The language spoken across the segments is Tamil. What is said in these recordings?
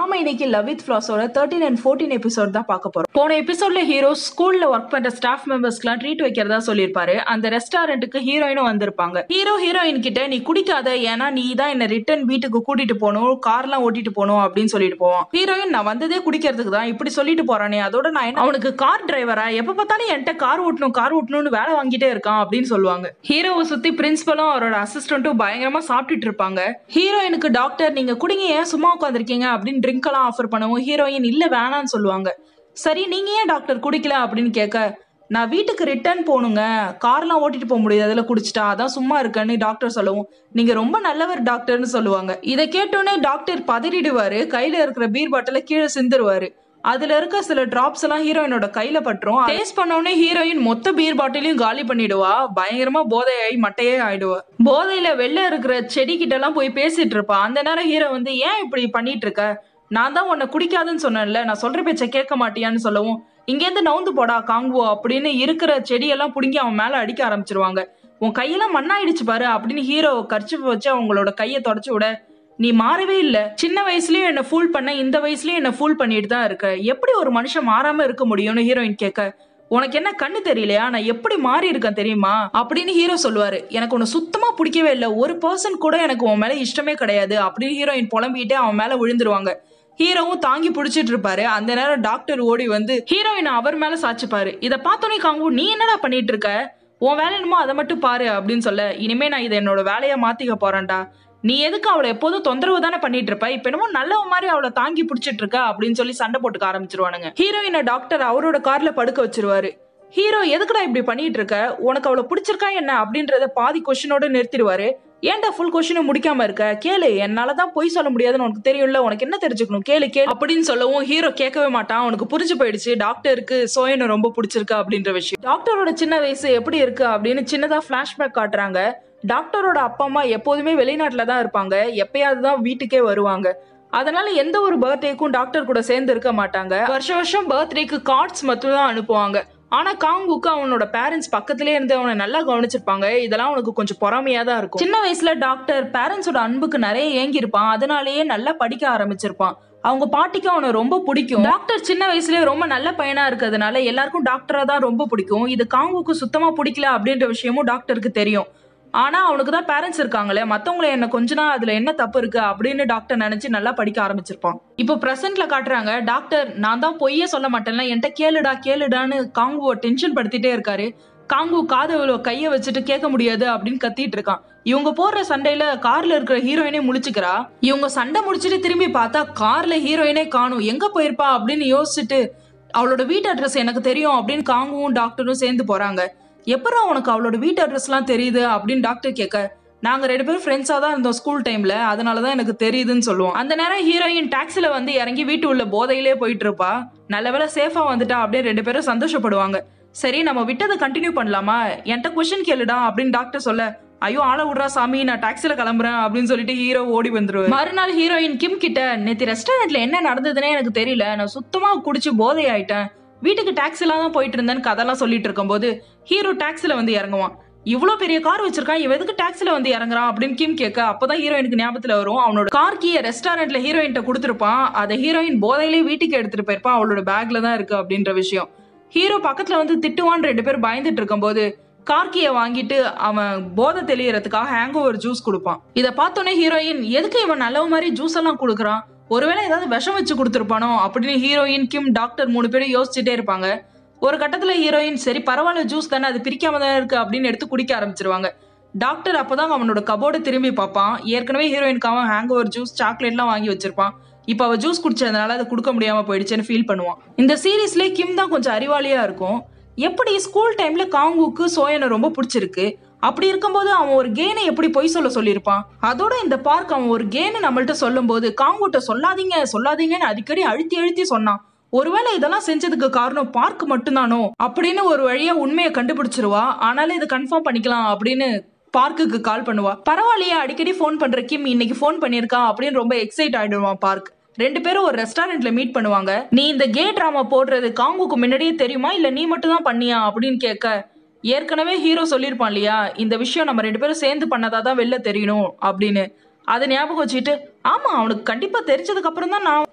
நாம இன்னைக்கு லவ் வித் ஃபிளாஸோட தேர்ட்டின் அண்ட் ஃபோர்டீன் எபிசோட் தான் பார்க்க போறோம் போன எபிசோட்ல ஹீரோ ஸ்கூல்ல ஒர்க் பண்ற ஸ்டாஃப் மெம்பர்ஸ்க்குலாம் ட்ரீட் வைக்கிறதா சொல்லியிருப்பாரு அந்த ரெஸ்டாரண்ட்டுக்கு ஹீரோயினும் வந்திருப்பாங்க ஹீரோ ஹீரோயின் கிட்ட நீ குடிக்காத ஏன்னா நீ தான் என்ன ரிட்டர்ன் வீட்டுக்கு கூட்டிட்டு போகணும் கார்லாம் ஓட்டிட்டு போகணும் அப்படின்னு சொல்லிட்டு போவான் ஹீரோயின் நான் வந்ததே குடிக்கிறதுக்கு தான் இப்படி சொல்லிட்டு போறானே அதோட நான் என்ன- அவனுக்கு கார் டிரைவரா எப்ப பார்த்தாலும் என்கிட்ட கார் ஓட்டணும் கார் ஓட்டணும்னு வேலை வாங்கிட்டே இருக்கான் அப்படின்னு சொல்லுவாங்க ஹீரோவை சுத்தி பிரின்சிபலும் அவரோட அசிஸ்டன்ட்டும் பயங்கரமா சாப்பிட்டுட்டு இருப்பாங்க ஹீரோயினுக்கு டாக்டர் நீங்க குடிங்க ஏன் சும்மா உட்காந்துருக்கீங்க அப்படின்னு ட்ரிங்க் எல்லாம் ஆஃபர் பண்ணவும் ஹீரோயின் இல்ல வேணாம்னு சொல்லுவாங்க சரி நீங்க ஏன் டாக்டர் குடிக்கல அப்படின்னு கேட்க நான் வீட்டுக்கு ரிட்டர்ன் போகணுங்க கார்லாம் ஓட்டிட்டு போக முடியாது அதில் குடிச்சிட்டா அதான் சும்மா இருக்கேன்னு டாக்டர் சொல்லவும் நீங்க ரொம்ப நல்லவர் டாக்டர்னு சொல்லுவாங்க இதை கேட்டோன்னே டாக்டர் பதறிடுவாரு கையில இருக்கிற பீர் பாட்டில கீழே சிந்துருவாரு அதுல இருக்க சில டிராப்ஸ் எல்லாம் ஹீரோயினோட கையில பட்டுரும் டேஸ்ட் பண்ணோடனே ஹீரோயின் மொத்த பீர் பாட்டிலையும் காலி பண்ணிடுவா பயங்கரமா போதையாகி மட்டையே ஆயிடுவா போதையில வெளில இருக்கிற செடி கிட்ட எல்லாம் போய் பேசிட்டு இருப்பா அந்த நேரம் ஹீரோ வந்து ஏன் இப்படி பண்ணிட்டு இருக்க நான் தான் உன்னை குடிக்காதுன்னு சொன்னேன்ல நான் சொல்ற பேச்ச கேட்க மாட்டியான்னு சொல்லவும் இங்கேருந்து நவுந்து போடா காங்குவோ அப்படின்னு இருக்கிற செடியெல்லாம் புடுங்கி அவன் மேல அடிக்க ஆரம்பிச்சிருவாங்க உன் கையெல்லாம் மண்ணாயிடுச்சு பாரு அப்படின்னு ஹீரோ கர்ச்சி வச்சு அவங்களோட கையை தொடச்சு விட நீ மாறவே இல்ல சின்ன வயசுலயும் என்ன ஃபூல் பண்ண இந்த வயசுலயும் என்ன ஃபூல் பண்ணிட்டு தான் இருக்க எப்படி ஒரு மனுஷன் மாறாம இருக்க முடியும்னு ஹீரோயின் கேட்க உனக்கு என்ன கண்ணு தெரியலையா நான் எப்படி மாறி இருக்கேன் தெரியுமா அப்படின்னு ஹீரோ சொல்லுவாரு எனக்கு உன்னை சுத்தமா பிடிக்கவே இல்லை ஒரு பர்சன் கூட எனக்கு உன் மேல இஷ்டமே கிடையாது அப்படின்னு ஹீரோயின் புலம்பிட்டு அவன் மேல விழுந்துருவாங்க ஹீரோவும் தாங்கி பிடிச்சிட்டு இருப்பாரு அந்த நேரம் டாக்டர் ஓடி வந்து ஹீரோயின் அவர் மேல சாச்சுப்பாரு இதை பார்த்தோன்னே காங்கு நீ என்னடா பண்ணிட்டு இருக்க உன் வேலை என்னமோ அதை மட்டும் பாரு அப்படின்னு சொல்ல இனிமே நான் இதை என்னோட வேலையா மாத்திக்க போறேன்டா நீ எதுக்கு அவளை எப்போதும் தொந்தரவு தானே பண்ணிட்டு இருப்ப இப்ப என்னமோ நல்லவ மாதிரி அவளை தாங்கி பிடிச்சிட்டு இருக்க அப்படின்னு சொல்லி சண்டை போட்டுக்க ஆரம்பிச்சிருவானுங்க ஹீரோயினை டாக்டர் அவரோட கார்ல படுக்க வச்சிருவாரு ஹீரோ எதுக்குடா இப்படி பண்ணிட்டு இருக்க உனக்கு அவளை பிடிச்சிருக்கா என்ன அப்படின்றத பாதி கொஸ்டினோட நிறுத்திடுவாரு ஏன்டா ஃபுல் கொஸ்டினை முடிக்காம இருக்க கேளு என்னாலதான் பொய் சொல்ல முடியாதுன்னு உனக்கு தெரியும்ல உனக்கு என்ன தெரிஞ்சுக்கணும் கேளு கேளு அப்படின்னு சொல்லவும் ஹீரோ கேட்கவே மாட்டான் அவனுக்கு புரிஞ்சு போயிடுச்சு டாக்டருக்கு சோயனை ரொம்ப பிடிச்சிருக்கு அப்படின்ற விஷயம் டாக்டரோட சின்ன வயசு எப்படி இருக்கு அப்படின்னு சின்னதா பிளாஷ்பேக் காட்டுறாங்க டாக்டரோட அப்பா அம்மா எப்போதுமே வெளிநாட்டுல தான் இருப்பாங்க எப்பயாவது தான் வீட்டுக்கே வருவாங்க அதனால எந்த ஒரு பர்த்டேக்கும் டாக்டர் கூட சேர்ந்து இருக்க மாட்டாங்க வருஷம் வருஷம் பர்த்டேக்கு கார்ட்ஸ் மட்டும் தான் அனுப்புவாங்க ஆனா காங்குக்கு அவனோட பேரண்ட்ஸ் பக்கத்திலே இருந்து அவனை நல்லா கவனிச்சிருப்பாங்க இதெல்லாம் அவனுக்கு கொஞ்சம் பொறாமையா தான் இருக்கும் சின்ன வயசுல டாக்டர் பேரண்ட்ஸோட அன்புக்கு நிறைய ஏங்கி இருப்பான் அதனாலேயே நல்லா படிக்க ஆரம்பிச்சிருப்பான் அவங்க பாட்டிக்கு அவனை ரொம்ப பிடிக்கும் டாக்டர் சின்ன வயசுலயே ரொம்ப நல்ல பையனா இருக்கிறதுனால எல்லாருக்கும் டாக்டரா தான் ரொம்ப பிடிக்கும் இது காங்குக்கு சுத்தமா பிடிக்கல அப்படின்ற விஷயமும் டாக்டருக்கு தெரியும் ஆனா அவனுக்கு தான் பேரண்ட்ஸ் இருக்காங்களே மத்தவங்கள என்ன கொஞ்ச நாள் அதுல என்ன தப்பு இருக்கு அப்படின்னு டாக்டர் நினைச்சு நல்லா படிக்க ஆரம்பிச்சிருப்பான் இப்போ பிரசன்ட்ல காட்டுறாங்க டாக்டர் நான் தான் பொய்யே சொல்ல மாட்டேன்ல என்கிட்ட கேளுடா கேளுடான்னு காங்குவை டென்ஷன் படுத்திட்டே இருக்காரு காங்கு காதை கையை வச்சுட்டு கேட்க முடியாது அப்படின்னு கத்திட்டு இருக்கான் இவங்க போடுற சண்டையில கார்ல இருக்கிற ஹீரோயினே முழிச்சுக்கிறா இவங்க சண்டை முடிச்சிட்டு திரும்பி பார்த்தா கார்ல ஹீரோயினே காணும் எங்க போயிருப்பா அப்படின்னு யோசிச்சுட்டு அவளோட வீட்டு அட்ரஸ் எனக்கு தெரியும் அப்படின்னு காங்குவும் டாக்டரும் சேர்ந்து போறாங்க எப்பரா உனக்கு அவளோட வீட்டு அட்ரஸ்லாம் தெரியுது அப்படின்னு டாக்டர் கேட்க நாங்க ரெண்டு பேரும் ஃப்ரெண்ட்ஸா தான் இருந்தோம் ஸ்கூல் டைம்ல அதனால தான் எனக்கு தெரியுதுன்னு சொல்லுவோம் அந்த நேரம் ஹீரோயின் டாக்ஸில வந்து இறங்கி வீட்டு உள்ள போதையிலே போயிட்டு இருப்பா நல்ல வேளை சேஃபா வந்துட்டா அப்படின்னு ரெண்டு பேரும் சந்தோஷப்படுவாங்க சரி நம்ம விட்டதை கண்டினியூ பண்ணலாமா என்கிட்ட கொஸ்டின் கேளுடா அப்படின்னு டாக்டர் சொல்ல ஐயோ ஆள விட்றா சாமி நான் டாக்ஸில கிளம்புறேன் அப்படின்னு சொல்லிட்டு ஹீரோ ஓடி வந்துருவாரு மறுநாள் ஹீரோயின் கிம் கிட்ட நேத்து ரெஸ்டாரண்ட்ல என்ன நடந்ததுன்னே எனக்கு தெரியல நான் சுத்தமா குடிச்சு போதை ஆயிட்டேன் வீட்டுக்கு டாக்ஸில தான் போயிட்டு இருந்தேன்னு கதெல்லாம் சொல்லிட்டு இருக்கும்போது ஹீரோ டாக்ஸில வந்து இறங்குவான் இவ்வளோ பெரிய கார் வச்சிருக்கான் இவன் எதுக்கு டாக்ஸில வந்து இறங்குறான் அப்படின்னு கிம் கேட்க அப்பதான் ஹீரோயினுக்கு ஞாபகத்துல வரும் அவனோட கார் கீயை ரெஸ்டாரண்ட்ல ஹீரோயின்ட்ட கொடுத்துருப்பான் அதை ஹீரோயின் போதையிலே வீட்டுக்கு எடுத்துட்டு போயிருப்பான் அவளோட பேக்ல தான் இருக்கு அப்படின்ற விஷயம் ஹீரோ பக்கத்துல வந்து திட்டுவான்னு ரெண்டு பேரும் பயந்துட்டு இருக்கும்போது கார்கியை வாங்கிட்டு அவன் போதை தெளியறதுக்காக ஹேங் ஓவர் ஜூஸ் கொடுப்பான் இதை பார்த்தோன்னே ஹீரோயின் எதுக்கு இவன் நல்ல மாதிரி ஜூஸ் எல்லாம் கொடுக்குறான் ஒருவேளை ஏதாவது விஷம் வச்சு கொடுத்துருப்பானோ அப்படின்னு ஹீரோயின் கிம் டாக்டர் மூணு பேரும் யோசிச்சுட்டே இருப்பாங்க ஒரு கட்டத்துல ஹீரோயின் சரி பரவாயில்ல ஜூஸ் தானே அது பிரிக்காம தானே இருக்கு அப்படின்னு எடுத்து குடிக்க ஆரம்பிச்சிருவாங்க டாக்டர் அப்பதான் அவனோட கபோர்டு திரும்பி பார்ப்பான் ஏற்கனவே ஹீரோயினுக்காக ஹேங் ஓவர் ஜூஸ் சாக்லேட்லாம் வாங்கி வச்சிருப்பான் இப்போ அவ ஜூஸ் குடிச்சதுனால அதை கொடுக்க முடியாம போயிடுச்சுன்னு ஃபீல் பண்ணுவான் இந்த சீரீஸ்லேயே கிம் தான் கொஞ்சம் அறிவாளியா இருக்கும் எப்படி ஸ்கூல் டைம்ல காங்குக்கு சோயனை ரொம்ப பிடிச்சிருக்கு அப்படி இருக்கும்போது அவன் ஒரு கேனை எப்படி பொய் சொல்ல சொல்லியிருப்பான் அதோட இந்த பார்க் அவன் ஒரு கேனை நம்மள்ட்ட சொல்லும்போது காங்குட்ட சொல்லாதீங்க சொல்லாதீங்கன்னு அடிக்கடி அழுத்தி அழுத்தி சொன்னான் ஒருவேளை இதெல்லாம் செஞ்சதுக்கு காரணம் பார்க் மட்டும்தானோ அப்படின்னு ஒரு வழியா உண்மையை கண்டுபிடிச்சிருவா ஆனாலும் இதை கன்ஃபார்ம் பண்ணிக்கலாம் அப்படின்னு பார்க்குக்கு கால் பண்ணுவா பரவாயில்லையே அடிக்கடி ஃபோன் பண்ற கிம் இன்னைக்கு ஃபோன் பண்ணியிருக்கா அப்படின்னு ரொம்ப எக்ஸைட் ஆயிடுவான் பார்க் ரெண்டு பேரும் ஒரு ரெஸ்டாரண்ட்ல மீட் பண்ணுவாங்க நீ இந்த கே ட்ராமா போடுறது காங்குக்கு முன்னாடியே தெரியுமா இல்ல நீ மட்டும் தான் பண்ணியா அப்படின்னு கேட்க ஏற்கனவே ஹீரோ சொல்லியிருப்பான் இல்லையா இந்த விஷயம் நம்ம ரெண்டு பேரும் சேர்ந்து பண்ணதா தான் வெளில தெரியணும் அப்படின்னு அதை ஞாபகம் வச்சுட்டு ஆமா அவனுக்கு கண்டிப்பா தெரிஞ்சதுக்கு அப்புறம் தான் நான்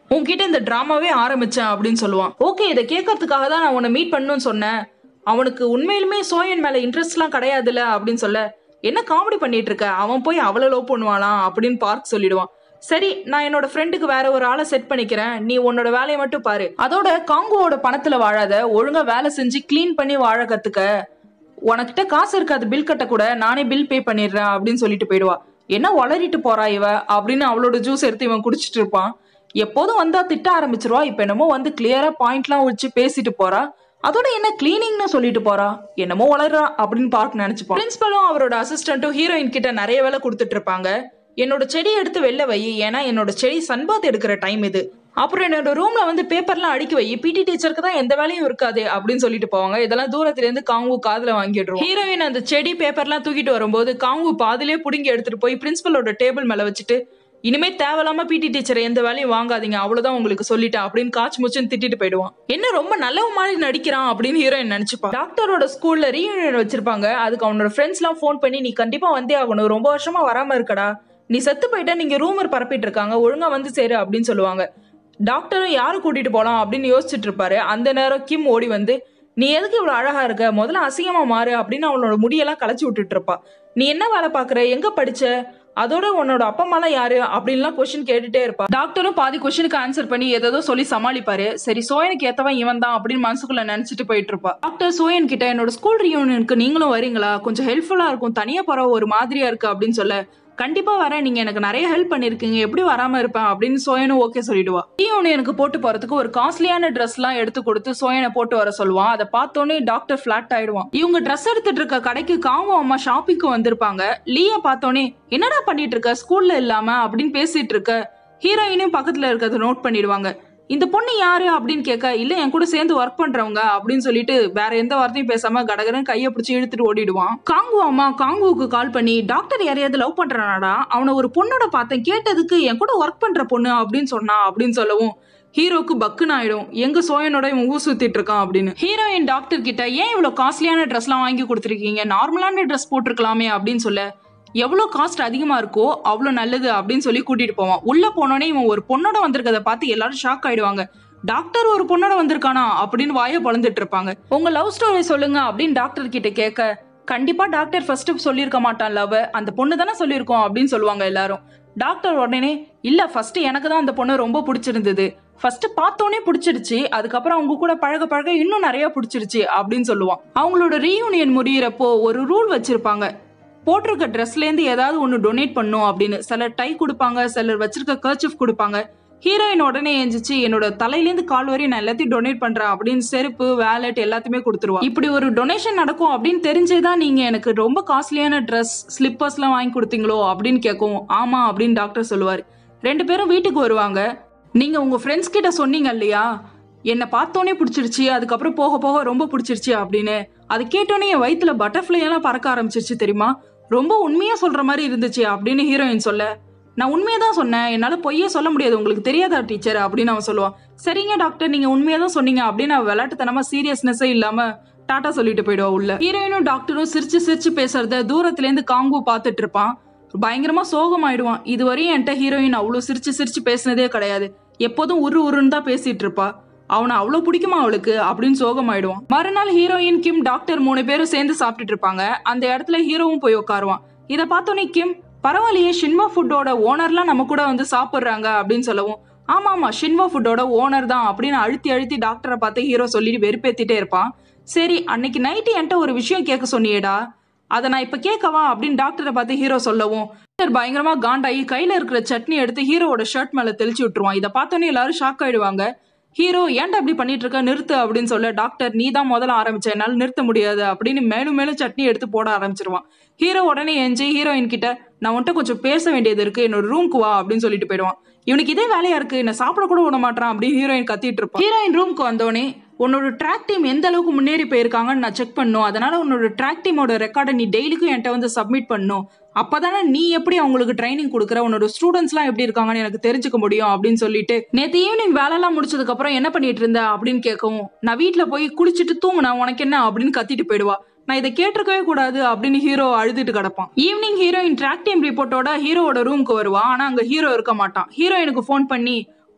உன்கிட்ட இந்த டிராமாவே ஆரம்பிச்சேன் அப்படின்னு சொல்லுவான் ஓகே இதை கேட்கறதுக்காக தான் நான் உன்னை மீட் பண்ணணும்னு சொன்னேன் அவனுக்கு உண்மையிலுமே சோயன் மேல இன்ட்ரெஸ்ட்லாம் கிடையாதுல்ல அப்படின்னு சொல்ல என்ன காமெடி பண்ணிட்டு இருக்க அவன் போய் அவளை லவ் பண்ணுவானாம் அப்படின்னு பார்க் சொல்லிடுவான் சரி நான் என்னோட ஃப்ரெண்டுக்கு வேற ஒரு ஆளை செட் பண்ணிக்கிறேன் நீ உன்னோட வேலையை மட்டும் பாரு அதோட காங்குவோட பணத்துல வாழாத ஒழுங்கா வேலை செஞ்சு க்ளீன் பண்ணி வாழ கத்துக்க உனக்கிட்ட காசு இருக்காது பில் கட்ட கூட நானே பில் பே பண்ணிடுறேன் அப்படின்னு சொல்லிட்டு போயிடுவா என்ன வளரிட்டு போறா இவ அப்படின்னு அவளோட ஜூஸ் எடுத்து இவன் குடிச்சிட்டு இருப்பான் எப்போதும் வந்தா திட்ட ஆரம்பிச்சிருவா இப்ப என்னமோ வந்து கிளியரா பாயிண்ட்லாம் வச்சு பேசிட்டு போறா அதோட என்ன கிளீனிங்னு சொல்லிட்டு போறா என்னமோ வளர்றா அப்படின்னு பார்க் நினைச்சுப்பான் பிரின்சிபலும் அவரோட அசிஸ்டன்ட்டும் ஹீரோயின் கிட்ட நிறைய வேலை கொடுத்துட்டு இருப்பாங்க என்னோட செடி எடுத்து வெளில வை ஏன்னா என்னோட செடி சன்பாத் எடுக்கிற டைம் இது அப்புறம் என்னோட ரூம்ல வந்து பேப்பர்லாம் அடுக்கி வை பிடி டீச்சருக்கு தான் எந்த வேலையும் இருக்காது அப்படின்னு சொல்லிட்டு போவாங்க இதெல்லாம் தூரத்துல இருந்து காங்கு காதுல வாங்கிடுறோம் ஹீரோயின் அந்த செடி பேப்பர்லாம் தூக்கிட்டு வரும்போது காங்கு பாதிலே புடுங்கி எடுத்துட்டு போய் பிரின்சிபலோட டேபிள் மேல வச்சுட்டு இனிமே தேவையில்லாம பிடி டீச்சர் எந்த வேலையும் வாங்காதீங்க அவ்வளவுதான் உங்களுக்கு சொல்லிட்டேன் அப்படின்னு காச்சு முச்சுன்னு திட்டிட்டு போயிடுவான் என்ன ரொம்ப நல்லவ மாதிரி நடிக்கிறான் அப்படின்னு ஹீரோயின் நினைச்சுப்பா டாக்டரோட ஸ்கூல்ல ரீயூனியன் வச்சிருப்பாங்க அதுக்கு அவனோட ஃப்ரெண்ட்ஸ் எல்லாம் ஃபோன் பண்ணி நீ கண்டிப்பா வந்தே ஆகணும் ரொம்ப வருஷமா வராம இருக்கடா நீ செத்து போயிட்டா நீங்க ரூமர் பரப்பிட்டு இருக்காங்க ஒழுங்கா வந்து சேரு அப்படின்னு சொல்லுவாங்க டாக்டரும் யாரை கூட்டிட்டு போலாம் அப்படின்னு யோசிச்சுட்டு இருப்பாரு அந்த நேரம் கிம் ஓடி வந்து நீ எதுக்கு இவ்வளவு அழகா இருக்க முதல்ல அசிங்கமா மாறு அப்படின்னு அவனோட முடியெல்லாம் களைச்சி விட்டுட்டு இருப்பா நீ என்ன வேலை பாக்குற எங்க படிச்ச அதோட உன்னோட அப்பா அம்மாலாம் யாரு அப்படின்லாம் கொஸ்டின் கேட்டுட்டே இருப்பா டாக்டரும் பாதி கொஸ்டினுக்கு ஆன்சர் பண்ணி ஏதோ சொல்லி சமாளிப்பாரு சரி சோயனுக்கு ஏத்தவன் இவன் தான் அப்படின்னு மனசுக்குள்ள நினைச்சிட்டு போயிட்டு இருப்பா டாக்டர் சோயன் கிட்ட என்னோட ஸ்கூல் ரியூனியனுக்கு நீங்களும் வரீங்களா கொஞ்சம் ஹெல்ப்ஃபுல்லா இருக்கும் தனியா போற ஒரு மாதிரியா இருக்கு அப்படின்னு சொல்ல கண்டிப்பா வரேன் நீங்க எனக்கு நிறைய ஹெல்ப் பண்ணிருக்கீங்க எப்படி வராம இருப்பேன் அப்படின்னு சோயனும் ஓகே சொல்லிடுவா எனக்கு போட்டு போறதுக்கு ஒரு காஸ்ட்லியான ட்ரெஸ் எல்லாம் எடுத்து கொடுத்து சோயனை போட்டு வர சொல்லுவான் அதை பார்த்தோன்னே டாக்டர் ஃபிளாட் ஆயிடுவான் இவங்க ட்ரெஸ் எடுத்துட்டு இருக்க கடைக்கு காங்கோ அம்மா ஷாப்பிங்க்கு வந்திருப்பாங்க லீய பார்த்தோன்னே என்னடா பண்ணிட்டு இருக்க ஸ்கூல்ல இல்லாம அப்படின்னு பேசிட்டு இருக்க ஹீரோயினும் பக்கத்துல இருக்கிறத நோட் பண்ணிடுவாங்க இந்த பொண்ணு யாரு அப்படின்னு கேட்க இல்ல என் கூட சேர்ந்து ஒர்க் பண்றவங்க அப்படின்னு சொல்லிட்டு வேற எந்த வார்த்தையும் பேசாம கடகரன் கையை பிடிச்சி இழுத்துட்டு ஓடிடுவான் காங்கு அம்மா காங்குவுக்கு கால் பண்ணி டாக்டர் யாரையாவது லவ் பண்றானாடா அவனை ஒரு பொண்ணோட பார்த்தேன் கேட்டதுக்கு என் கூட ஒர்க் பண்ற பொண்ணு அப்படின்னு சொன்னா அப்படின்னு சொல்லவும் ஹீரோக்கு பக்குன்னு ஆயிடும் எங்க சோயனோட இவன் ஊர் சுத்திட்டு இருக்கான் அப்படின்னு ஹீரோயின் டாக்டர் கிட்ட ஏன் இவ்வளவு காஸ்ட்லியான ட்ரெஸ்லாம் வாங்கி கொடுத்துருக்கீங்க நார்மலான ட்ரெஸ் போட்டிருக்கலாமே அப்படின்னு சொல்ல எவ்வளோ காஸ்ட் அதிகமா இருக்கோ அவ்வளோ நல்லது அப்படின்னு சொல்லி கூட்டிட்டு போவான் உள்ள போனோடனே இவன் ஒரு பொண்ணோட வந்திருக்கதை பார்த்து எல்லாரும் ஷாக் ஆயிடுவாங்க டாக்டர் ஒரு பொண்ணோட வந்திருக்கானா அப்படின்னு வாயை பொழந்துட்டு இருப்பாங்க உங்க லவ் ஸ்டோரி சொல்லுங்க அப்படின்னு டாக்டர் கிட்ட கேட்க கண்டிப்பா டாக்டர் ஃபர்ஸ்ட் சொல்லியிருக்க மாட்டான் லவ் அந்த பொண்ணு தானே சொல்லியிருக்கோம் அப்படின்னு சொல்லுவாங்க எல்லாரும் டாக்டர் உடனே இல்ல ஃபர்ஸ்ட் எனக்கு தான் அந்த பொண்ணு ரொம்ப பிடிச்சிருந்தது ஃபர்ஸ்ட் பார்த்தோன்னே பிடிச்சிருச்சு அதுக்கப்புறம் அவங்க கூட பழக பழக இன்னும் நிறைய பிடிச்சிருச்சு அப்படின்னு சொல்லுவான் அவங்களோட ரீயூனியன் முடியிறப்போ ஒரு ரூல் வச்சிருப்பாங்க போட்டிருக்க ட்ரெஸ்லேருந்து ஏதாவது ஒன்று டொனேட் பண்ணும் அப்படின்னு சிலர் டை கொடுப்பாங்க சிலர் வச்சிருக்க கர்ச்சிஃப் கொடுப்பாங்க ஹீரோயின் உடனே எஞ்சிச்சு என்னோட தலையிலேருந்து கால் வரையும் நான் எல்லாத்தையும் டொனேட் பண்றேன் அப்படின்னு செருப்பு வேலட் எல்லாத்தையுமே கொடுத்துருவா இப்படி ஒரு டொனேஷன் நடக்கும் அப்படின்னு தெரிஞ்சேதான் நீங்க எனக்கு ரொம்ப காஸ்ட்லியான ட்ரெஸ் ஸ்லிப்பர்ஸ்லாம் வாங்கி கொடுத்தீங்களோ அப்படின்னு கேட்கும் ஆமா அப்படின்னு டாக்டர் சொல்லுவார் ரெண்டு பேரும் வீட்டுக்கு வருவாங்க நீங்க உங்க ஃப்ரெண்ட்ஸ் கிட்ட சொன்னீங்க இல்லையா என்னை பார்த்தோன்னே பிடிச்சிருச்சு அதுக்கப்புறம் போக போக ரொம்ப பிடிச்சிருச்சு அப்படின்னு அது கேட்டோன்னே என் வயிற்றுல பட்டர்ஃப்ளை எல்லாம் பறக்க ஆரம்பிச்சிருச்சு தெரியுமா ரொம்ப உண்மையா சொல்ற மாதிரி இருந்துச்சு அப்படின்னு ஹீரோயின் சொல்ல நான் உண்மையை தான் சொன்னேன் என்னால் பொய்யே சொல்ல முடியாது உங்களுக்கு தெரியாதா டீச்சர் அப்படின்னு அவன் சொல்லுவான் சரிங்க டாக்டர் நீங்கள் உண்மையாக தான் சொன்னீங்க அப்படின்னு அவன் விளையாட்டுத்தனமா சீரியஸ்னஸே இல்லாமல் டாட்டா சொல்லிட்டு போயிடுவா உள்ள ஹீரோயினும் டாக்டரும் சிரிச்சு சிரிச்சு பேசுறத தூரத்துலேருந்து காங்கு பார்த்துட்டு இருப்பான் பயங்கரமா சோகமாயிடுவான் இதுவரையும் என்கிட்ட ஹீரோயின் அவ்வளோ சிரிச்சு சிரிச்சு பேசினதே கிடையாது எப்போதும் உரு உருன்னு தான் பேசிட்டு இருப்பா அவனை அவ்வளோ பிடிக்குமா அவளுக்கு அப்படின்னு சோகமாயிடுவான் மறுநாள் ஹீரோயின் கிம் டாக்டர் மூணு பேரும் சேர்ந்து சாப்பிட்டுட்டு இருப்பாங்க அந்த இடத்துல ஹீரோவும் போய் உட்காருவான் இதை பார்த்தோன்னே கிம் பரவாயில்லையே ஷின்வா ஃபுட்டோட ஓனர்லாம் நம்ம கூட வந்து சாப்பிட்றாங்க அப்படின்னு சொல்லவும் ஆமா ஆமா ஷின்வா ஃபுட்டோட ஓனர் தான் அப்படின்னு அழுத்தி அழுத்தி டாக்டரை பார்த்து ஹீரோ சொல்லிட்டு வெறுப்பேத்திட்டே இருப்பான் சரி அன்னைக்கு நைட்டு என்கிட்ட ஒரு விஷயம் கேட்க சொன்னியேடா அதை நான் இப்ப கேட்கவா அப்படின்னு டாக்டரை பார்த்து ஹீரோ சொல்லவும் டாக்டர் பயங்கரமா காண்டாயி கையில இருக்கிற சட்னி எடுத்து ஹீரோவோட ஷர்ட் மேல தெளிச்சு விட்டுருவான் இதை பார்த்தோன்னே எல்லாரும் ஷாக் ஆயிடுவாங்க ஹீரோ ஏன்டா அப்படி பண்ணிட்டு இருக்க நிறுத்து அப்படின்னு சொல்ல டாக்டர் நீ தான் முதல்ல ஆரம்பிச்ச என்னால நிறுத்த முடியாது அப்படின்னு மேலும் மேலும் சட்னி எடுத்து போட ஆரம்பிச்சிருவான் ஹீரோ உடனே எஞ்சி ஹீரோயின் கிட்ட நான் உன்கிட்ட கொஞ்சம் பேச வேண்டியது இருக்கு என்னோட ரூம்க்கு வா அப்படின்னு சொல்லிட்டு போயிடுவான் இவனுக்கு இதே வேலையா இருக்கு என்ன சாப்பிட கூட விட மாட்டான் அப்படின்னு ஹீரோயின் கத்திட்டு இருப்பான் ஹீரோயின் ரூம்க்கு வந்தோடனே உன்னோட ட்ராக் டீம் எந்த அளவுக்கு முன்னேறி போயிருக்காங்கன்னு நான் செக் பண்ணும் அதனால உன்னோட ட்ராக் டீமோட ரெக்கார்டை நீ டெய்லிக்கும் என்கிட்ட வந்து சப்மிட் பண்ணும் அப்பதானே நீ எப்படி அவங்களுக்கு ட்ரைனிங் கொடுக்குற உன்னோட ஸ்டூடெண்ட்ஸ்லாம் எப்படி இருக்காங்கன்னு எனக்கு தெரிஞ்சுக்க முடியும் அப்படின்னு சொல்லிட்டு நேற்று ஈவினிங் வேலைலாம் முடிச்சதுக்கு அப்புறம் என்ன பண்ணிட்டு இருந்த அப்படின்னு கேட்கவும் நான் வீட்டில் போய் குளிச்சுட்டு தூங்குனேன் உனக்கு என்ன அப்படின்னு கத்திட்டு போயிடுவா நான் இதை கேட்டிருக்கவே கூடாது அப்படின்னு ஹீரோ அழுதுட்டு கிடப்பான் ஈவினிங் ஹீரோயின் ட்ராக் டீம் ரிப்போர்ட்டோட ஹீரோவோட ரூமுக்கு வருவா ஆனா அங்க ஹீரோ இருக்க மாட்டான் ஹீரோயினுக்கு ஃபோன் பண்ணி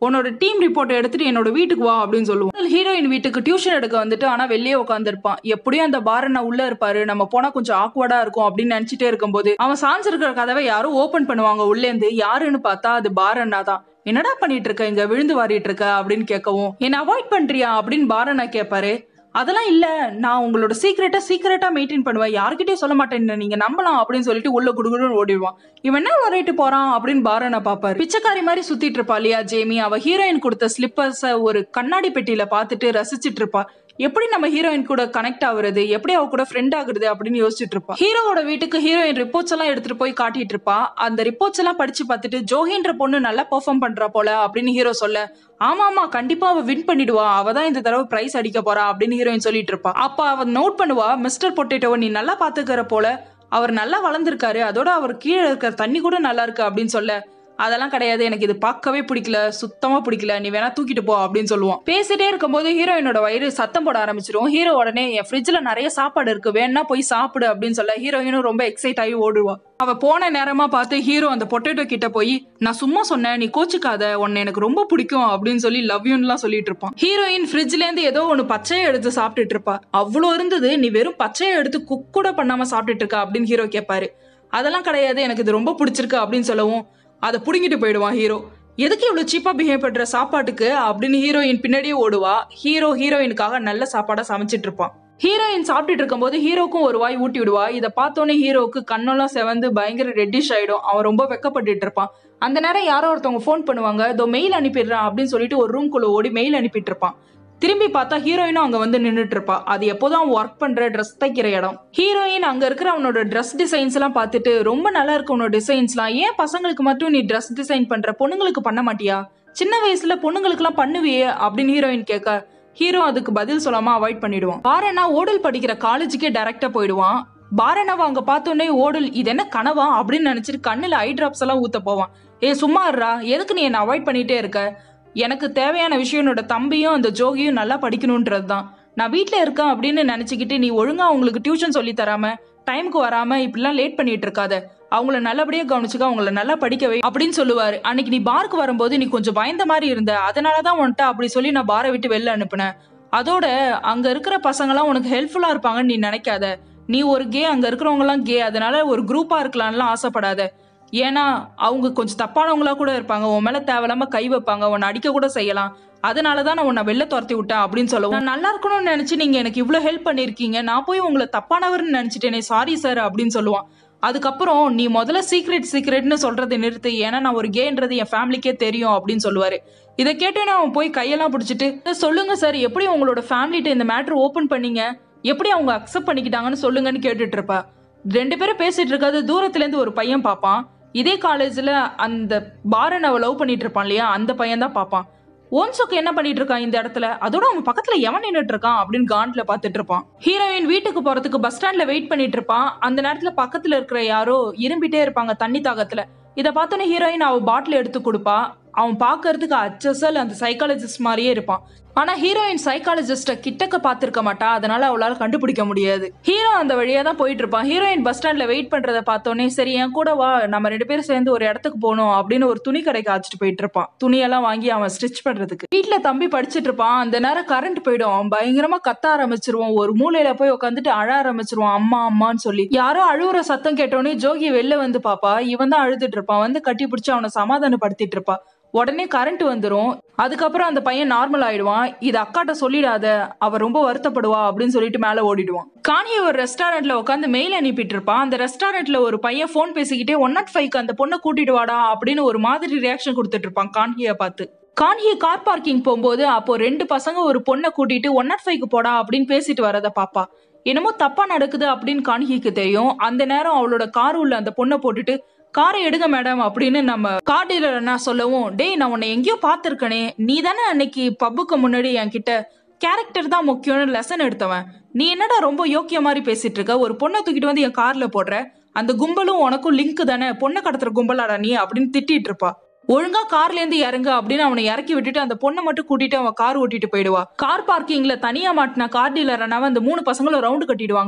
உன்னோட டீம் ரிப்போர்ட் எடுத்துட்டு என்னோட வீட்டுக்கு வா அப்படின்னு சொல்லுவோம் ஹீரோயின் வீட்டுக்கு டியூஷன் எடுக்க வந்துட்டு ஆனா வெளியே உட்காந்துருப்பான் எப்படியும் அந்த பாரண்ணா உள்ள இருப்பாரு நம்ம போனா கொஞ்சம் ஆக்வர்டா இருக்கும் அப்படின்னு நினைச்சிட்டே இருக்கும்போது அவன் சாஞ்சிருக்கிற கதவை யாரும் ஓபன் பண்ணுவாங்க உள்ளேந்து யாருன்னு பார்த்தா அது பாரண்ணா தான் என்னடா பண்ணிட்டு இருக்க இங்க விழுந்து வாரிட்டு இருக்க அப்படின்னு கேட்கவும் என்ன அவாய்ட் பண்றியா அப்படின்னு பாரண்ணா கேட்பாரு அதெல்லாம் இல்ல நான் உங்களோட சீக்கிரட்டா சீக்கிரட்டா மெயின்டைன் பண்ணுவேன் யார்கிட்டயும் சொல்ல மாட்டேன் நீங்க நம்பலாம் அப்படின்னு சொல்லிட்டு உள்ள குடுகுடுன்னு ஓடிடுவான் இவன் என்ன விளையாட்டு போறான் அப்படின்னு பாரனை பாப்பாரு பிச்சைக்காரி மாதிரி சுத்திட்டு இருப்பா இல்லையா ஜேமி அவ ஹீரோயின் கொடுத்த ஸ்லிப்பர்ஸ ஒரு கண்ணாடி பெட்டியில பார்த்துட்டு ரசிச்சிட்டு இருப்பா எப்படி நம்ம ஹீரோயின் கூட கனெக்ட் ஆகுறது எப்படி அவ கூட ஃப்ரெண்ட் ஆகுறது அப்படின்னு யோசிச்சுட்டு இருப்பா ஹீரோவோட வீட்டுக்கு ஹீரோயின் ரிப்போர்ட்ஸ் எல்லாம் எடுத்துட்டு போய் காட்டிட்டு இருப்பா அந்த ரிப்போர்ட்ஸ் எல்லாம் படிச்சு பார்த்துட்டு ஜோஹின்ற பொண்ணு நல்லா பெர்ஃபார்ம் பண்றா போல அப்படின்னு ஹீரோ சொல்ல ஆமா ஆமா கண்டிப்பா அவ வின் பண்ணிடுவா அவ தான் இந்த தடவை பிரைஸ் அடிக்க போறா அப்படின்னு ஹீரோயின் சொல்லிட்டு இருப்பா அப்ப அவ நோட் பண்ணுவா மிஸ்டர் பொட்டேட்டோவை நீ நல்லா பாத்துக்கிற போல அவர் நல்லா வளர்ந்துருக்காரு அதோட அவர் கீழே இருக்கிற தண்ணி கூட நல்லா இருக்கு அப்படின்னு சொல்ல அதெல்லாம் கிடையாது எனக்கு இது பார்க்கவே பிடிக்கல சுத்தமா பிடிக்கல நீ வேணா தூக்கிட்டு போ அப்படின்னு சொல்லுவான் பேசிட்டே இருக்கும்போது ஹீரோயினோட வயிறு சத்தம் போட ஆரம்பிச்சிரும் ஹீரோ உடனே என் ஃப்ரிட்ஜ்ல நிறைய சாப்பாடு இருக்கு வேணா போய் சாப்பிடு அப்படின்னு சொல்ல ஹீரோயினும் ரொம்ப எக்ஸைட் ஆகி ஓடுவா அவ போன நேரமா பார்த்து ஹீரோ அந்த பொட்டேட்டோ கிட்ட போய் நான் சும்மா சொன்னேன் நீ கோச்சுக்காத உன்னை எனக்கு ரொம்ப பிடிக்கும் அப்படின்னு சொல்லி லவ் யூன்லாம் சொல்லிட்டு இருப்பான் ஹீரோயின் ஃப்ரிட்ஜ்ல இருந்து ஏதோ ஒன்னு பச்சையை எடுத்து சாப்பிட்டுட்டு இருப்பா அவ்வளோ இருந்தது நீ வெறும் பச்சையை எடுத்து குக் கூட பண்ணாம சாப்பிட்டுட்டு இருக்க அப்படின்னு ஹீரோ கேட்பாரு அதெல்லாம் கிடையாது எனக்கு இது ரொம்ப பிடிச்சிருக்கு அப்படின்னு சொல்லவும் அதை புடுங்கிட்டு போயிடுவான் ஹீரோ எதுக்கு இவ்வளவு சீப்பா பிஹேவ் பண்ற சாப்பாட்டுக்கு அப்படின்னு ஹீரோயின் பின்னாடியே ஓடுவா ஹீரோ ஹீரோயினுக்காக நல்ல சாப்பாடா சமைச்சிட்டு இருப்பான் ஹீரோயின் சாப்பிட்டுட்டு இருக்கும்போது ஹீரோக்கும் ஒரு வாய் ஊட்டி விடுவா இதை பார்த்தோன்னே ஹீரோவுக்கு கண்ணெல்லாம் செவந்து பயங்கர ரெட்டிஷ் ஆயிடும் அவன் ரொம்ப வெக்கப்பட்டுட்டு இருப்பான் அந்த நேரம் யாரோ ஒருத்தவங்க ஃபோன் பண்ணுவாங்க இதோ மெயில் அனுப்பிடுறான் அப்படின்னு சொல்லிட்டு ஒரு ரூம்குள்ள ஓடி மெயில் அனுப்பிட்டு இருப்பான் திரும்பி பார்த்தா ஹீரோயினும் அங்க வந்து நின்றுட்டு இருப்பா அது எப்போதும் அவன் ஒர்க் பண்ற ட்ரெஸ் தைக்கிற இடம் ஹீரோயின் அங்க இருக்கிற அவனோட ட்ரெஸ் டிசைன்ஸ் எல்லாம் பார்த்துட்டு ரொம்ப நல்லா இருக்கு உன்னோட டிசைன்ஸ்லாம் ஏன் பசங்களுக்கு மட்டும் நீ ட்ரெஸ் டிசைன் பண்ற பொண்ணுங்களுக்கு பண்ண மாட்டியா சின்ன வயசுல பொண்ணுங்களுக்குலாம் பண்ணுவியே அப்படின்னு ஹீரோயின் கேட்க ஹீரோ அதுக்கு பதில் சொல்லாம அவாய்ட் பண்ணிடுவான் பாரனா ஓடல் படிக்கிற காலேஜுக்கே டைரக்டா போயிடுவான் பாரனாவை அங்க பார்த்தோன்னே ஓடல் இது என்ன கனவா அப்படின்னு நினைச்சிட்டு கண்ணுல ஐ டிராப்ஸ் எல்லாம் ஊத்த போவான் ஏ சும்மா இருடா எதுக்கு நீ என்ன அவாய்ட் பண்ணிட்டே இருக்க எனக்கு தேவையான விஷயம் என்னோட தம்பியும் அந்த ஜோகியும் நல்லா படிக்கணுன்றது தான் நான் வீட்டில் இருக்கேன் அப்படின்னு நினச்சிக்கிட்டு நீ ஒழுங்கா அவங்களுக்கு டியூஷன் சொல்லி தராம டைமுக்கு வராம இப்படிலாம் லேட் பண்ணிட்டு இருக்காத அவங்கள நல்லபடியா கவனிச்சுக்க அவங்கள நல்லா படிக்கவே அப்படின்னு சொல்லுவாரு அன்னைக்கு நீ பாருக்கு வரும்போது நீ கொஞ்சம் பயந்த மாதிரி இருந்த அதனால தான் உன்ட்ட அப்படி சொல்லி நான் பாரை விட்டு வெளில அனுப்புனேன் அதோட அங்க இருக்கிற பசங்கலாம் உனக்கு ஹெல்ப்ஃபுல்லா இருப்பாங்கன்னு நீ நினைக்காத நீ ஒரு கே அங்க இருக்கிறவங்கலாம் கே அதனால ஒரு குரூப்பா இருக்கலாம்லாம் ஆசைப்படாத ஏன்னா அவங்க கொஞ்சம் தப்பானவங்களா கூட இருப்பாங்க உன் மேல தேவையில்லாம கை வைப்பாங்க உன்னை அடிக்க கூட செய்யலாம் அதனால தான் நான் உன்னை வெளில துரத்தி விட்டேன் அப்படின்னு சொல்லுவோம் நான் நல்லா இருக்கணும்னு நினைச்சு நீங்க எனக்கு இவ்வளவு ஹெல்ப் பண்ணிருக்கீங்க நான் போய் உங்களை தப்பானவர்னு நினைச்சிட்டேனே சாரி சார் அப்படின்னு சொல்லுவான் அதுக்கப்புறம் நீ முதல்ல சீக்ரெட் சீக்ரெட்னு சொல்றதை நிறுத்து ஏன்னா நான் ஒரு கேன்றது என் ஃபேமிலிக்கே தெரியும் அப்படின்னு சொல்லுவாரு இதை கேட்டோன்னே அவன் போய் கையெல்லாம் பிடிச்சிட்டு சொல்லுங்க சார் எப்படி உங்களோட ஃபேமிலிட்ட இந்த மேட்ரு ஓப்பன் பண்ணீங்க எப்படி அவங்க அக்செப்ட் பண்ணிக்கிட்டாங்கன்னு சொல்லுங்கன்னு கேட்டுட்டு இருப்பா ரெண்டு பேரும் பேசிட்டு இருக்காது தூரத்துல இருந்து ஒரு பையன் பார்ப்பான் இதே காலேஜ்ல அந்த பாரன் அவ லவ் பண்ணிட்டு இருப்பான் இல்லையா அந்த பையன் தான் பார்ப்பான் ஓன்சுக்கு என்ன பண்ணிட்டு இருக்கான் இந்த இடத்துல அதோட அவன் பக்கத்துல எவன் நின்னுட்டு இருக்கான் அப்படின்னு காண்ட்ல பாத்துட்டு இருப்பான் ஹீரோயின் வீட்டுக்கு போறதுக்கு பஸ் ஸ்டாண்ட்ல வெயிட் பண்ணிட்டு இருப்பான் அந்த நேரத்துல பக்கத்துல இருக்கிற யாரோ இரும்பிட்டே இருப்பாங்க தண்ணி தாகத்துல இத பார்த்தோன்னே ஹீரோயின் அவ பாட்டில் எடுத்து கொடுப்பா அவன் பார்க்கறதுக்கு அச்சசல் அந்த சைக்காலஜிஸ்ட் மாதிரியே இருப்பான் ஆனா ஹீரோயின் சைக்காலஜிஸ்ட கிட்டக்க பார்த்திருக்க மாட்டா அதனால அவளால கண்டுபிடிக்க முடியாது ஹீரோ அந்த வழியா தான் போயிட்டு இருப்பான் ஹீரோயின் பஸ் ஸ்டாண்ட்ல வெயிட் பண்றத பார்த்தோன்னே சரி என் கூட வா நம்ம ரெண்டு பேரும் சேர்ந்து ஒரு இடத்துக்கு போகணும் அப்படின்னு ஒரு துணி கடைக்கு அழைச்சிட்டு போயிட்டு இருப்பான் துணியெல்லாம் வாங்கி அவன் ஸ்டிச் பண்றதுக்கு வீட்ல தம்பி படிச்சிட்டு இருப்பான் அந்த நேரம் கரண்ட் போயிடும் அவன் பயங்கரமா கத்த ஆரம்பிச்சிருவான் ஒரு மூலையில போய் உட்காந்துட்டு அழ ஆரம்பிச்சிருவான் அம்மா அம்மான்னு சொல்லி யாரோ அழுவுற சத்தம் கேட்டோடனே ஜோகி வெளில வந்து பாப்பா இவன் தான் அழுதுட்டு இருப்பான் வந்து கட்டி பிடிச்சி அவனை சமாதானப்படுத்திட்டு இருப்பா உடனே கரண்ட் வந்துடும் அதுக்கப்புறம் அந்த பையன் நார்மல் ஆயிடுவான் இது அக்காட்ட சொல்லிடாத அவ ரொம்ப வருத்தப்படுவா அப்படின்னு சொல்லிட்டு மேல ஓடிடுவான் காணிய ஒரு ரெஸ்டாரண்ட்ல உட்காந்து மெயில் அனுப்பிட்டு இருப்பான் அந்த ரெஸ்டாரண்ட்ல ஒரு பையன் ஃபோன் பேசிக்கிட்டே ஒன் நாட் ஃபைவ்க்கு அந்த பொண்ணை கூட்டிட்டு வாடா அப்படின்னு ஒரு மாதிரி ரியாக்ஷன் கொடுத்துட்டு இருப்பான் கான்ஹிய பார்த்து கான்ஹிய கார் பார்க்கிங் போகும்போது அப்போ ரெண்டு பசங்க ஒரு பொண்ணை கூட்டிட்டு ஒன் நாட் ஃபைவ்க்கு போடா அப்படின்னு பேசிட்டு வரத பாப்பா என்னமோ தப்பா நடக்குது அப்படின்னு கான்ஹிக்கு தெரியும் அந்த நேரம் அவளோட கார் உள்ள அந்த பொண்ணை போட்டுட்டு காரை எடுங்க மேடம் அப்படின்னு நம்ம கார் டீலர் என்ன சொல்லவும் டேய் நான் உன்னை எங்கேயோ பார்த்துருக்கனே நீ தானே அன்னைக்கு பப்புக்கு முன்னாடி என்கிட்ட கேரக்டர் தான் முக்கியம்னு லெசன் எடுத்தவன் நீ என்னடா ரொம்ப யோக்கிய மாதிரி பேசிட்டு இருக்க ஒரு பொண்ணை தூக்கிட்டு வந்து என் கார்ல போடுற அந்த கும்பலும் உனக்கும் லிங்க் தானே பொண்ணை கடத்துற கும்பலாடா நீ அப்படின்னு திட்டிட்டு இருப்பா ஒழுங்கா கார்ல இருந்து இறங்க அப்படின்னு அவனை இறக்கி விட்டுட்டு அந்த பொண்ணை மட்டும் கூட்டிட்டு அவன் கார் ஓட்டிட்டு போயிடுவா கார் பார்க்கிங்ல தனியா மாட்டின கார் டீலர் அண்ணாவை அந்த மூணு பசங்களும் ரவுண்டு கட்டிடுவாங்க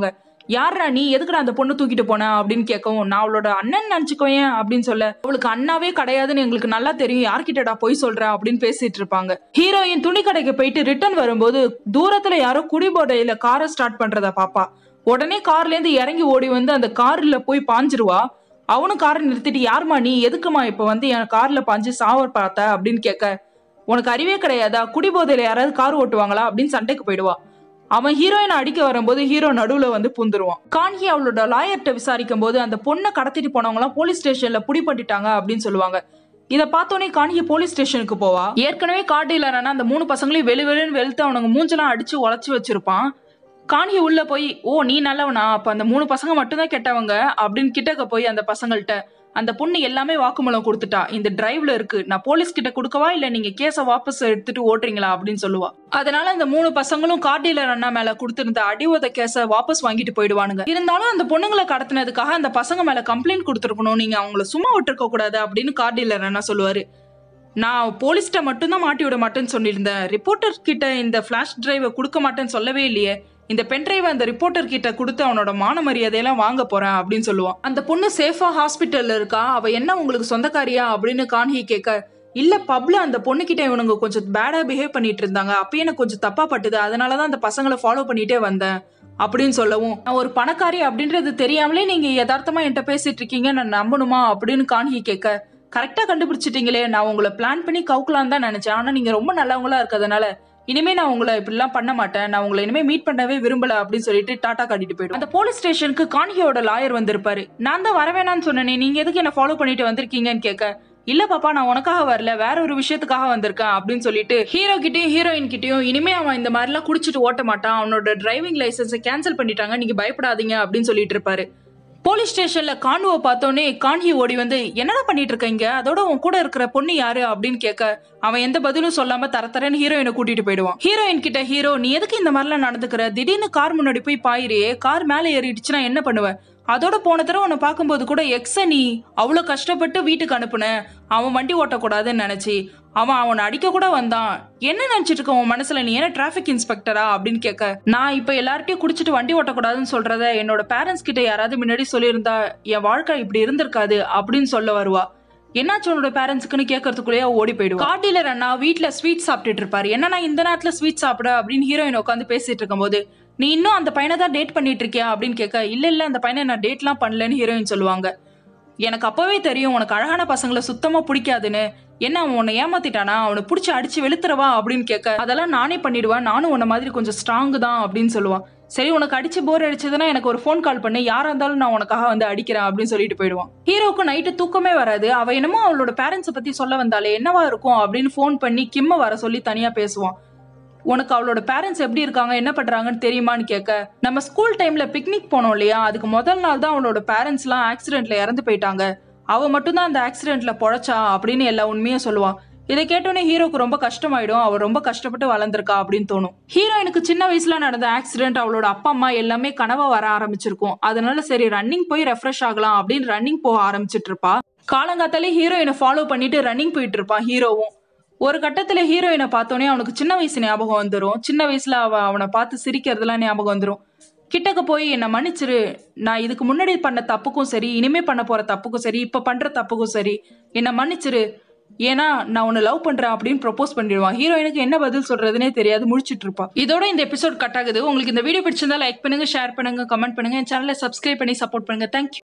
யாரா நீ எதுக்குடா அந்த பொண்ணு தூக்கிட்டு போன அப்படின்னு கேட்கவும் நான் அவளோட அண்ணன் நினைச்சுக்கோயேன் அப்படின்னு சொல்ல அவளுக்கு அண்ணாவே கிடையாதுன்னு எங்களுக்கு நல்லா தெரியும் யார்கிட்டடா போய் சொல்ற அப்படின்னு பேசிட்டு இருப்பாங்க ஹீரோயின் துணி கடைக்கு போயிட்டு ரிட்டர்ன் வரும்போது தூரத்துல யாரோ குடிபோதையில காரை ஸ்டார்ட் பண்றத பாப்பா உடனே கார்ல இருந்து இறங்கி ஓடி வந்து அந்த கார்ல போய் பாஞ்சிருவா அவனும் காரை நிறுத்திட்டு யாருமா நீ எதுக்குமா இப்ப வந்து என் கார்ல பாஞ்சு சாவர் பார்த்த அப்படின்னு கேட்க உனக்கு அறிவே கிடையாதா குடிபோதையில யாராவது கார் ஓட்டுவாங்களா அப்படின்னு சண்டைக்கு போயிடுவா அவன் ஹீரோயினை அடிக்க வரும்போது ஹீரோ நடுவுல வந்து பூந்துருவான் கான்ஹி அவளோட லாயர்கிட்ட விசாரிக்கும் போது அந்த பொண்ணை கடத்திட்டு போனவங்க எல்லாம் போலீஸ் ஸ்டேஷன்ல புடிப்பட்டுட்டாங்க அப்படின்னு சொல்லுவாங்க இதை பார்த்தோன்னே கான்ஹி போலீஸ் ஸ்டேஷனுக்கு போவா ஏற்கனவே கார் டீலரான அந்த மூணு பசங்களையும் வெளி வெளின்னு வெளுத்து அவனுங்க மூஞ்செல்லாம் அடிச்சு உழைச்சி வச்சிருப்பான் கான்ஹி உள்ள போய் ஓ நீ நல்லவனா அப்ப அந்த மூணு பசங்க மட்டும்தான் கெட்டவங்க அப்படின்னு கிட்டக்க போய் அந்த பசங்கள்ட்ட அந்த பொண்ணு எல்லாமே வாக்குமூலம் கொடுத்துட்டா இந்த டிரைவ்ல இருக்கு நான் போலீஸ் கிட்ட கொடுக்கவா இல்ல நீங்க கேஸ வாபஸ் எடுத்துட்டு ஓட்டுறீங்களா அப்படின்னு சொல்லுவா அதனால அந்த மூணு பசங்களும் கார் டீலர் அண்ணா மேல கொடுத்திருந்த அடி உத கேஸ வாபஸ் வாங்கிட்டு போயிடுவானுங்க இருந்தாலும் அந்த பொண்ணுங்களை கடத்தினதுக்காக அந்த பசங்க மேல கம்ப்ளைண்ட் கொடுத்துருக்கணும் நீங்க அவங்கள சும்மா விட்டுருக்க கூடாது அப்படின்னு கார் டீலர் அண்ணா சொல்லுவாரு நான் போலீஸ்கிட்ட மட்டும்தான் மாட்டி விட மாட்டேன்னு சொல்லியிருந்தேன் ரிப்போர்ட்டர் கிட்ட இந்த ஃபிளாஷ் டிரைவை கொடுக்க மாட்டேன்னு சொல்லவே இல்லையே இந்த பென் டிரைவை அந்த ரிப்போர்ட்டர் கிட்ட கொடுத்து அவனோட மான மரியாதையெல்லாம் வாங்க போறேன் அப்படின்னு சொல்லுவான் அந்த பொண்ணு சேஃபா ஹாஸ்பிட்டல்ல இருக்கா அவ என்ன உங்களுக்கு சொந்தக்காரியா அப்படின்னு கான்ஹி கேட்க இல்ல பப்ல அந்த பொண்ணு கிட்ட இவனுங்க கொஞ்சம் பேடா பிஹேவ் பண்ணிட்டு இருந்தாங்க அப்பயே எனக்கு கொஞ்சம் தப்பா பட்டுது அதனாலதான் அந்த பசங்களை ஃபாலோ பண்ணிட்டே வந்தேன் அப்படின்னு சொல்லவும் நான் ஒரு பணக்காரி அப்படின்றது தெரியாமலே நீங்க யதார்த்தமா என்கிட்ட பேசிட்டு இருக்கீங்க நான் நம்பணுமா அப்படின்னு கான்ஹி கேட்க கரெக்டா கண்டுபிடிச்சிட்டீங்களே நான் உங்களை பிளான் பண்ணி கவுக்கலாம் தான் நினைச்சேன் ஆனா நீங்க ரொம்ப நல்லவங்களா இருக்கிறதுனால இனிமே நான் உங்களை இப்படிலாம் பண்ண மாட்டேன் நான் உங்களை இனிமே மீட் பண்ணவே விரும்பல அப்படின்னு சொல்லிட்டு டாடா காட்டிட்டு போயிடும் அந்த போலீஸ் ஸ்டேஷனுக்கு கான்ஹியோட லாயர் வந்திருப்பாரு நான் தான் வரவேணான்னு சொன்னேனே நீங்க எதுக்கு என்ன ஃபாலோ பண்ணிட்டு வந்திருக்கீங்கன்னு கேட்க இல்ல பாப்பா நான் உனக்காக வரல வேற ஒரு விஷயத்துக்காக வந்திருக்கேன் அப்படின்னு சொல்லிட்டு ஹீரோ கிட்டயும் ஹீரோயின் கிட்டயும் இனிமே அவன் இந்த மாதிரிலாம் குடிச்சிட்டு ஓட்ட மாட்டான் அவனோட டிரைவிங் லைசன்ஸை கேன்சல் பண்ணிட்டாங்க நீங்க பயப்படாதீங்க அப்படின்னு சொல்லிட்டு இருப்பாரு போலீஸ் ஸ்டேஷன்ல கான்வோ பார்த்தோன்னே கான்ஹி ஓடி வந்து என்னடா பண்ணிட்டு இருக்க இங்க அதோட உன் கூட இருக்கிற பொண்ணு யாரு அப்படின்னு கேட்க அவன் எந்த பதிலும் சொல்லாம தர தரன்னு ஹீரோயினை கூட்டிட்டு போயிடுவான் ஹீரோயின் கிட்ட ஹீரோ நீ எதுக்கு இந்த மாதிரிலாம் நடந்துக்கிற திடீர்னு கார் முன்னாடி போய் பாயிரியே கார் மேலே ஏறிடுச்சுன்னா என்ன பண்ணுவ அதோட போன தடவை உன்னை பார்க்கும்போது கூட எக்ஸ நீ அவ்வளோ கஷ்டப்பட்டு வீட்டுக்கு அனுப்புன அவன் வண்டி ஓட்டக்கூடாதுன்னு நினைச்சி அவன் அவனை அடிக்க கூட வந்தான் என்ன நினைச்சிட்டு இருக்க உன் மனசுல நீ என்ன டிராஃபிக் இன்ஸ்பெக்டரா அப்படின்னு கேட்க நான் இப்ப எல்லார்ட்டையும் குடிச்சிட்டு வண்டி ஓட்டக்கூடாதுன்னு சொல்றத என்னோட பேரண்ட்ஸ் கிட்ட யாராவது முன்னாடி சொல்லியிருந்தா என் வாழ்க்கை இப்படி இருந்திருக்காது அப்படின்னு சொல்ல வருவா என்னாச்சு உன்னோட பேரண்ட்ஸுக்குன்னு கேட்கறதுக்குள்ளேயே ஓடி போயிடுவா கார் டீலர் அண்ணா வீட்ல ஸ்வீட் சாப்பிட்டுட்டு இருப்பாரு என்னன்னா இந்த நேரத்துல ஸ்வீட் சாப்பிட அப்படின்னு ஹீரோயின் உட்காந்து பேசிட்டு இருக்கும்போது நீ இன்னும் அந்த பையனை தான் டேட் பண்ணிட்டு இருக்கியா அப்படின்னு கேட்க இல்ல இல்ல அந்த பையனை நான் டேட்லாம் பண்ணலன்னு ஹீரோயின் சொல்லுவாங்க எனக்கு அப்பவே தெரியும் உனக்கு அழகான பசங்களை சுத்தமா பிடிக்காதுன்னு என்ன அவன் உன்னை ஏமாத்திட்டானா அவனை பிடிச்சி அடிச்சு வெளுத்துறவா அப்படின்னு கேட்க அதெல்லாம் நானே பண்ணிடுவேன் நானும் உன்ன மாதிரி கொஞ்சம் ஸ்ட்ராங் தான் அப்படின்னு சொல்லுவான் சரி உனக்கு அடிச்சு போர் அடிச்சதுன்னா எனக்கு ஒரு ஃபோன் கால் பண்ணி யாரா இருந்தாலும் நான் உனக்காக வந்து அடிக்கிறேன் அப்படின்னு சொல்லிட்டு போயிடுவான் ஹீரோவுக்கு நைட்டு தூக்கமே வராது அவ என்னமோ அவளோட பேரண்ட்ஸை பத்தி சொல்ல வந்தாலே என்னவா இருக்கும் அப்படின்னு ஃபோன் பண்ணி கிம்ம வர சொல்லி தனியா பேசுவான் உனக்கு அவளோட பேரண்ட்ஸ் எப்படி இருக்காங்க என்ன பண்றாங்கன்னு தெரியுமான்னு கேட்க நம்ம ஸ்கூல் டைம்ல பிக்னிக் போனோம் இல்லையா அதுக்கு முதல் நாள் தான் அவளோட பேரண்ட்ஸ் எல்லாம் ஆக்சிடென்ட்ல இறந்து போயிட்டாங்க அவ மட்டும்தான் அந்த ஆக்சிடென்ட்ல பொழைச்சா அப்படின்னு எல்லா உண்மையும் சொல்லுவான் இதை கேட்டோன்னே ஹீரோக்கு ரொம்ப கஷ்டமாயிடும் அவ ரொம்ப கஷ்டப்பட்டு வளர்ந்துருக்கா அப்படின்னு தோணும் ஹீரோயினுக்கு சின்ன வயசுல நடந்த ஆக்சிடென்ட் அவளோட அப்பா அம்மா எல்லாமே கனவா வர ஆரம்பிச்சிருக்கும் அதனால சரி ரன்னிங் போய் ரெஃப்ரெஷ் ஆகலாம் அப்படின்னு ரன்னிங் போக ஆரம்பிச்சிட்டு இருப்பா காலங்காத்தாலே ஹீரோயினை ஃபாலோ பண்ணிட்டு ரன்னிங் போயிட்டு இருப்பான் ஹீரோவும் ஒரு கட்டத்துல ஹீரோயினை பார்த்தோன்னே அவனுக்கு சின்ன வயசு ஞாபகம் வந்துடும் சின்ன வயசுல அவ அவனை பார்த்து சிரிக்கிறதுலாம் ஞாபகம் வந்துடும் கிட்டக்க போய் என்னை மன்னிச்சிரு நான் இதுக்கு முன்னாடி பண்ண தப்புக்கும் சரி இனிமே பண்ண போற தப்புக்கும் சரி இப்ப பண்ற தப்புக்கும் சரி என்னை மன்னிச்சிரு ஏன்னா நான் உன்னை லவ் பண்றேன் அப்படின்னு ப்ரொபோஸ் பண்ணிடுவான் ஹீரோயினுக்கு என்ன பதில் சொல்றதுனே தெரியாது முடிச்சிட்டு இருப்பா இதோட இந்த எபிசோட் கட் ஆகுது உங்களுக்கு இந்த வீடியோ பிடிச்சிருந்தா லைக் பண்ணுங்க ஷேர் பண்ணுங்க கமெண்ட் பண்ணுங்க என் சேனலை சப்ஸ்கிரைப் பண்ணி சப்போர்ட் பண்ணுங்க தேங்க்யூ